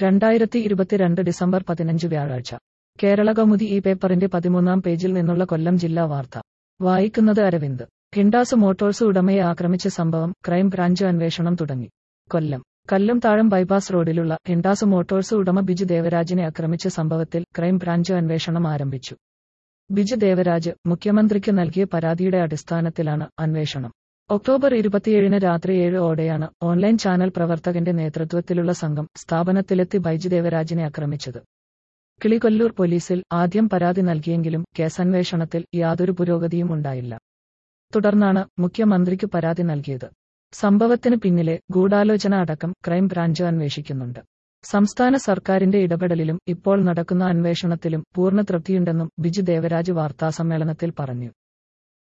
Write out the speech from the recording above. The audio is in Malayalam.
രണ്ടായിരത്തി ഇരുപത്തിരണ്ട് ഡിസംബർ പതിനഞ്ച് വ്യാഴാഴ്ച കേരള കൗമുദി ഈ പേപ്പറിന്റെ പതിമൂന്നാം പേജിൽ നിന്നുള്ള കൊല്ലം ജില്ലാ വാർത്ത വായിക്കുന്നത് അരവിന്ദ് ഹിൻഡാസ് മോട്ടോഴ്സ് ഉടമയെ ആക്രമിച്ച സംഭവം ക്രൈം ബ്രാഞ്ച് അന്വേഷണം തുടങ്ങി കൊല്ലം കല്ലും താഴം ബൈപ്പാസ് റോഡിലുള്ള ഹിൻഡാസ് മോട്ടോഴ്സ് ഉടമ ബിജു ദേവരാജിനെ ആക്രമിച്ച സംഭവത്തിൽ ക്രൈം ബ്രാഞ്ച് അന്വേഷണം ആരംഭിച്ചു ബിജു ദേവരാജ് മുഖ്യമന്ത്രിക്ക് നൽകിയ പരാതിയുടെ അടിസ്ഥാനത്തിലാണ് അന്വേഷണം ഒക്ടോബർ ഇരുപത്തിയേഴിന് രാത്രി ഏഴ് ഓടെയാണ് ഓൺലൈൻ ചാനൽ പ്രവർത്തകന്റെ നേതൃത്വത്തിലുള്ള സംഘം സ്ഥാപനത്തിലെത്തി ബൈജു ദേവരാജിനെ ആക്രമിച്ചത് കിളികൊല്ലൂർ പോലീസിൽ ആദ്യം പരാതി നൽകിയെങ്കിലും കേസന്വേഷണത്തിൽ യാതൊരു പുരോഗതിയും ഉണ്ടായില്ല തുടർന്നാണ് മുഖ്യമന്ത്രിക്ക് പരാതി നൽകിയത് സംഭവത്തിന് പിന്നിലെ ഗൂഢാലോചന അടക്കം ക്രൈം ബ്രാഞ്ച് അന്വേഷിക്കുന്നുണ്ട് സംസ്ഥാന സർക്കാരിന്റെ ഇടപെടലിലും ഇപ്പോൾ നടക്കുന്ന അന്വേഷണത്തിലും പൂർണ്ണ തൃപ്തിയുണ്ടെന്നും ബിജു ദേവരാജ് വാർത്താസമ്മേളനത്തിൽ പറഞ്ഞു